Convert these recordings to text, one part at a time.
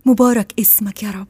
مبارك اسمك يا رب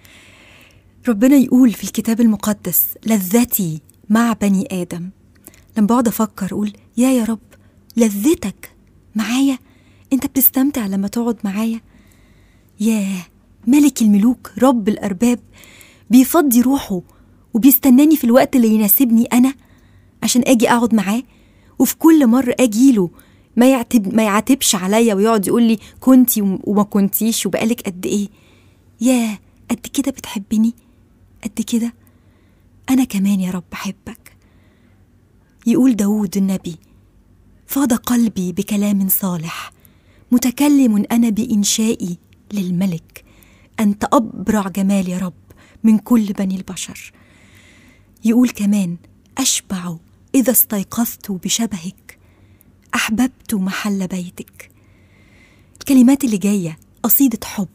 ربنا يقول في الكتاب المقدس لذتي مع بني آدم لما بقعد أفكر أقول يا يا رب لذتك معايا أنت بتستمتع لما تقعد معايا ياه ملك الملوك رب الأرباب بيفضي روحه وبيستناني في الوقت اللي يناسبني أنا عشان أجي أقعد معاه وفي كل مرة أجيله ما يعتب ما يعاتبش عليا ويقعد يقول لي كنتي وما كنتيش وبقالك قد ايه ياه قد كده بتحبني قد كده انا كمان يا رب بحبك يقول داود النبي فاض قلبي بكلام صالح متكلم انا بانشائي للملك انت ابرع جمال يا رب من كل بني البشر يقول كمان اشبع اذا استيقظت بشبهك احببت محل بيتك الكلمات اللي جايه قصيده حب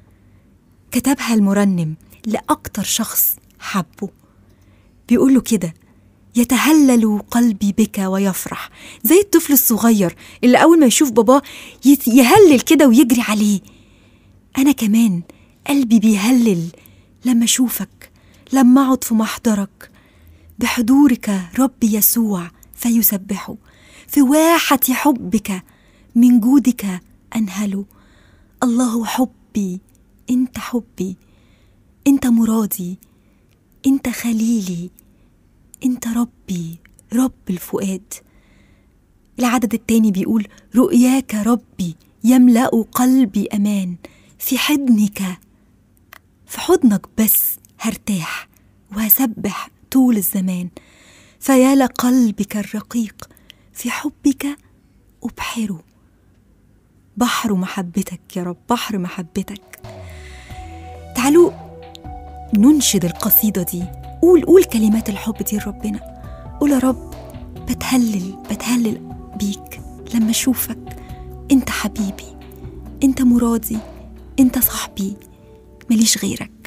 كتبها المرنم لاكتر شخص حبه بيقول له كده يتهلل قلبي بك ويفرح زي الطفل الصغير اللي اول ما يشوف باباه يت- يهلل كده ويجري عليه انا كمان قلبي بيهلل لما اشوفك لما اقعد في محضرك بحضورك رب يسوع فيسبحه في واحة حبك من جودك أنهل الله حبي أنت حبي أنت مرادي أنت خليلي أنت ربي رب الفؤاد العدد التاني بيقول رؤياك ربي يملأ قلبي أمان في حضنك في حضنك بس هرتاح وهسبح طول الزمان فيا لقلبك الرقيق في حبك أبحره بحر محبتك يا رب بحر محبتك تعالوا ننشد القصيدة دي قول قول كلمات الحب دي لربنا قول يا رب بتهلل بتهلل بيك لما أشوفك أنت حبيبي أنت مرادي أنت صاحبي ماليش غيرك